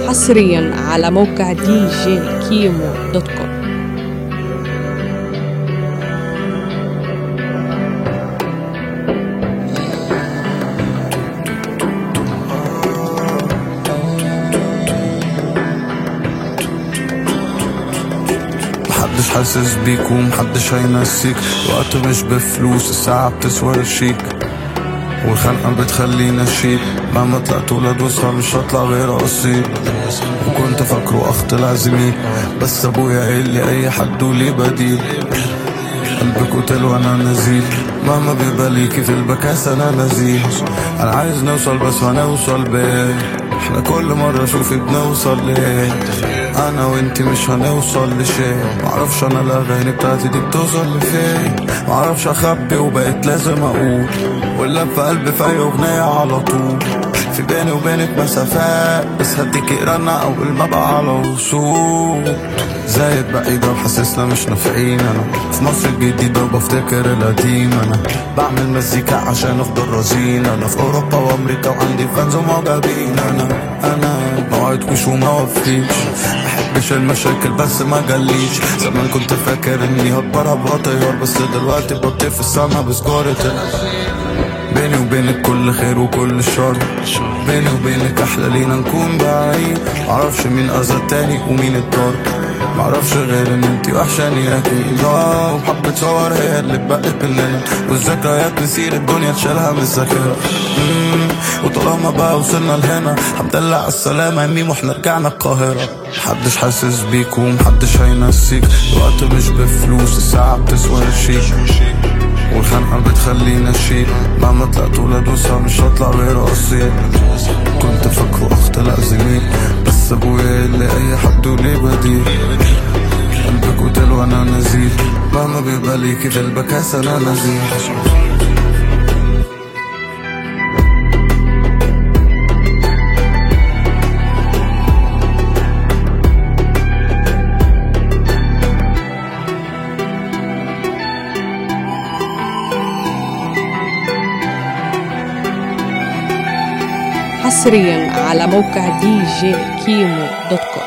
حصريا على موقع دي جي كيمو دوت كوم محدش حاسس بيك ومحدش هينسيك الوقت مش بفلوس الساعة بتسوى الشيك والخنقة بتخلينا شيك مهما طلعت ولاد وصغار مش هطلع غير أصيل وكنت فاكره أخت العزمي بس أبويا قايل لي أي حد وليه بديل قلبك قتل وانا نزيل مهما بيبقى ليكي في البكاس انا نزيل انا عايز نوصل بس هنوصل بايه احنا كل مرة اشوفك بنوصل ليه انا وانتي مش هنوصل لشيء معرفش انا الاغاني بتاعتي دي بتوصل لفين معرفش اخبي وبقيت لازم اقول واللي في قلبي في اي اغنية على طول في بيني وبينك مسافات بس هديكي رنة اول ما بقى على وصول زايد بعيدة وحاسسنا مش نافعين انا في مصر الجديدة وبفتكر القديم انا بعمل مزيكا عشان افضل رزين انا في اوروبا وامريكا وعندي فانز ومعجبين انا انا ما وعدكوش وما وفيش بحبش المشاكل بس ما جاليش زمان كنت فاكر اني هكبر ابقى طيار بس دلوقتي بطير في السما بسجارة بيني وبينك كل خير وكل شر بيني وبينك احلى لينا نكون بعيد معرفش مين اذى التاني ومين الضر معرفش غير ان انتي وحشاني اكيد اه وحبة صور هي اللي بقت مننا والذكريات نسير الدنيا تشيلها من الذاكرة مم، وطالما بقى وصلنا لهنا الحمد لله على السلامة يا ميم واحنا رجعنا القاهرة محدش حاسس بيك ومحدش هينسيك الوقت مش بفلوس الساعة بتسوى الشيك والخنقة بتخلينا شيء مهما طلعت ولاد وسع مش هطلع غير أصيل كنت فاكره أخت لا زميل بس أبويا اللي أي حد وليه بديل قلبك قتل وأنا نزيل مهما بيبقى ليكي في البكاس أنا نزيل حصريا على موقع دي جي كيمو دوت كوم